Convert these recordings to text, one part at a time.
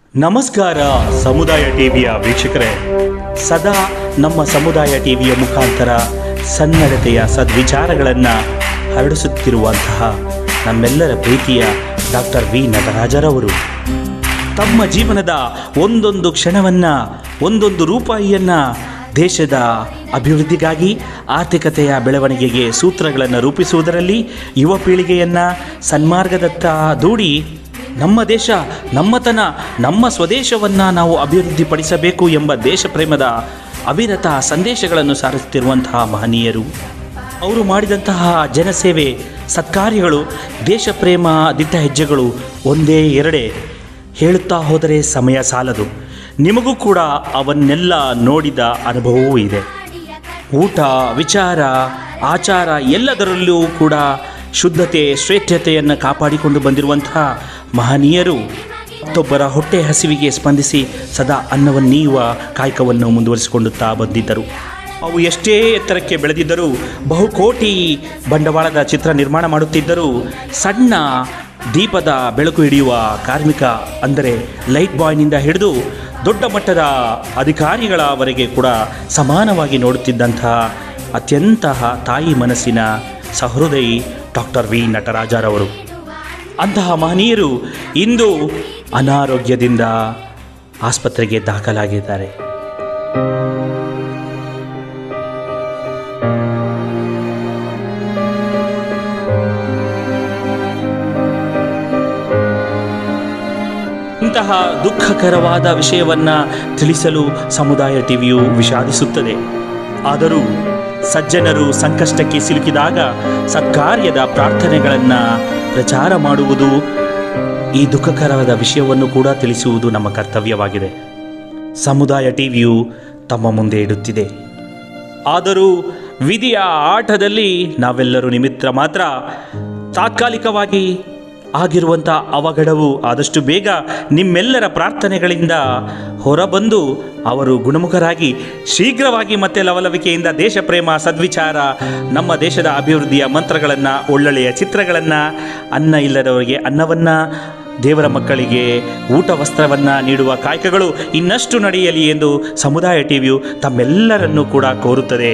ನಮಸ್ಕಾರ ಸಮುದಾಯ ಟಿವಿಯ ವೀಕ್ಷಕರೇ ಸದಾ ನಮ್ಮ ಸಮುದಾಯ ಟಿವಿಯ ಮುಖಾಂತರ ಸನ್ನಡತೆಯ ಸದ್ವಿಚಾರಗಳನ್ನು ಹರಡಿಸುತ್ತಿರುವಂತಹ ನಮ್ಮೆಲ್ಲರ ಪ್ರೀತಿಯ ಡಾಕ್ಟರ್ ವಿ ನಟರಾಜರವರು ತಮ್ಮ ಜೀವನದ ಒಂದೊಂದು ಕ್ಷಣವನ್ನು ಒಂದೊಂದು ರೂಪಾಯಿಯನ್ನು ದೇಶದ ಅಭಿವೃದ್ಧಿಗಾಗಿ ಆರ್ಥಿಕತೆಯ ಬೆಳವಣಿಗೆಗೆ ಸೂತ್ರಗಳನ್ನು ರೂಪಿಸುವುದರಲ್ಲಿ ಯುವ ಪೀಳಿಗೆಯನ್ನು ಸನ್ಮಾರ್ಗದತ್ತ ದೂಡಿ ನಮ್ಮ ದೇಶ ನಮ್ಮತನ ನಮ್ಮ ಸ್ವದೇಶವನ್ನು ನಾವು ಅಭಿವೃದ್ಧಿಪಡಿಸಬೇಕು ಎಂಬ ದೇಶ ಪ್ರೇಮದ ಅವಿರತ ಸಂದೇಶಗಳನ್ನು ಸಾರುತ್ತಿರುವಂತಹ ಮಹನೀಯರು ಅವರು ಮಾಡಿದಂತಹ ಜನಸೇವೆ ಸತ್ಕಾರ್ಯಗಳು ದೇಶ ಪ್ರೇಮ ದಿಟ್ಟ ಹೆಜ್ಜೆಗಳು ಒಂದೇ ಎರಡೇ ಹೇಳುತ್ತಾ ಹೋದರೆ ಸಮಯ ಸಾಲದು ನಿಮಗೂ ಕೂಡ ಅವನ್ನೆಲ್ಲ ನೋಡಿದ ಅನುಭವವೂ ಇದೆ ಊಟ ವಿಚಾರ ಆಚಾರ ಎಲ್ಲದರಲ್ಲೂ ಕೂಡ ಶುದ್ಧತೆ ಶ್ರೇಷ್ಠತೆಯನ್ನು ಕಾಪಾಡಿಕೊಂಡು ಬಂದಿರುವಂತಹ ಮಹನೀಯರು ಮತ್ತೊಬ್ಬರ ಹೊಟ್ಟೆ ಹಸಿವಿಗೆ ಸ್ಪಂದಿಸಿ ಸದಾ ಅನ್ನವನ್ನು ನೀಯುವ ಕಾಯಕವನ್ನು ಮುಂದುವರಿಸಿಕೊಳ್ಳುತ್ತಾ ಬಂದಿದ್ದರು ಅವು ಎಷ್ಟೇ ಎತ್ತರಕ್ಕೆ ಬೆಳೆದಿದ್ದರೂ ಬಹುಕೋಟಿ ಬಂಡವಾಳದ ಚಿತ್ರ ನಿರ್ಮಾಣ ಮಾಡುತ್ತಿದ್ದರೂ ಸಣ್ಣ ದೀಪದ ಬೆಳಕು ಹಿಡಿಯುವ ಕಾರ್ಮಿಕ ಅಂದರೆ ಲೈಟ್ ಬಾಯ್ನಿಂದ ಹಿಡಿದು ದೊಡ್ಡ ಮಟ್ಟದ ಅಧಿಕಾರಿಗಳವರೆಗೆ ಕೂಡ ಸಮಾನವಾಗಿ ನೋಡುತ್ತಿದ್ದಂತಹ ಅತ್ಯಂತಹ ತಾಯಿ ಮನಸ್ಸಿನ ಸಹೃದಯಿ ಡಾಕ್ಟರ್ ವಿ ನಟರಾಜರವರು ಅಂತಹ ಮಹನೀಯರು ಇಂದು ಅನಾರೋಗ್ಯದಿಂದ ಆಸ್ಪತ್ರೆಗೆ ದಾಖಲಾಗಿದ್ದಾರೆ ಇಂತಹ ದುಃಖಕರವಾದ ವಿಷಯವನ್ನ ತಿಳಿಸಲು ಸಮುದಾಯ ಟಿವಿಯು ವಿಷಾದಿಸುತ್ತದೆ ಆದರೂ ಸಜ್ಜನರು ಸಂಕಷ್ಟಕ್ಕೆ ಸಿಲುಕಿದಾಗ ಸತ್ಕಾರ್ಯದ ಪ್ರಾರ್ಥನೆಗಳನ್ನು ಪ್ರಚಾರ ಮಾಡುವುದು ಈ ದುಃಖಕರವಾದ ವಿಷಯವನ್ನು ಕೂಡ ತಿಳಿಸುವುದು ನಮ್ಮ ಕರ್ತವ್ಯವಾಗಿದೆ ಸಮುದಾಯ ಟಿವಿಯು ತಮ್ಮ ಮುಂದೆ ಇಡುತ್ತಿದೆ ಆದರೂ ವಿಧಿಯ ಆಟದಲ್ಲಿ ನಾವೆಲ್ಲರೂ ನಿಮಿತ್ತ ಮಾತ್ರ ತಾತ್ಕಾಲಿಕವಾಗಿ ಆಗಿರುವಂಥ ಅವಘಡವು ಆದಷ್ಟು ಬೇಗ ನಿಮ್ಮೆಲ್ಲರ ಪ್ರಾರ್ಥನೆಗಳಿಂದ ಹೊರಬಂದು ಅವರು ಗುಣಮುಖರಾಗಿ ಶೀಘ್ರವಾಗಿ ಮತ್ತೆ ಲವಲವಿಕೆಯಿಂದ ದೇಶ ಪ್ರೇಮ ಸದ್ವಿಚಾರ ನಮ್ಮ ದೇಶದ ಅಭಿವೃದ್ಧಿಯ ಮಂತ್ರಗಳನ್ನು ಒಳ್ಳೊಳ್ಳೆಯ ಚಿತ್ರಗಳನ್ನು ಅನ್ನ ಇಲ್ಲದವರಿಗೆ ಅನ್ನವನ್ನು ದೇವರ ಮಕ್ಕಳಿಗೆ ಊಟ ವಸ್ತ್ರವನ್ನು ನೀಡುವ ಕಾಯಕಗಳು ಇನ್ನಷ್ಟು ನಡೆಯಲಿ ಎಂದು ಸಮುದಾಯ ಟಿವಿಯು ತಮ್ಮೆಲ್ಲರನ್ನೂ ಕೂಡ ಕೋರುತ್ತದೆ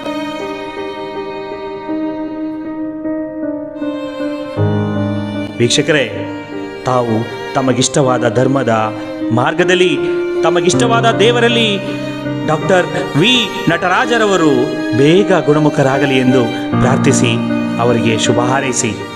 ವೀಕ್ಷಕರೇ ತಾವು ತಮಗಿಷ್ಟವಾದ ಧರ್ಮದ ಮಾರ್ಗದಲ್ಲಿ ತಮಗಿಷ್ಟವಾದ ದೇವರಲ್ಲಿ ಡಾಕ್ಟರ್ ವಿ ನಟರಾಜರವರು ಬೇಗ ಗುಣಮುಖರಾಗಲಿ ಎಂದು ಪ್ರಾರ್ಥಿಸಿ ಅವರಿಗೆ ಶುಭ ಹಾರೈಸಿ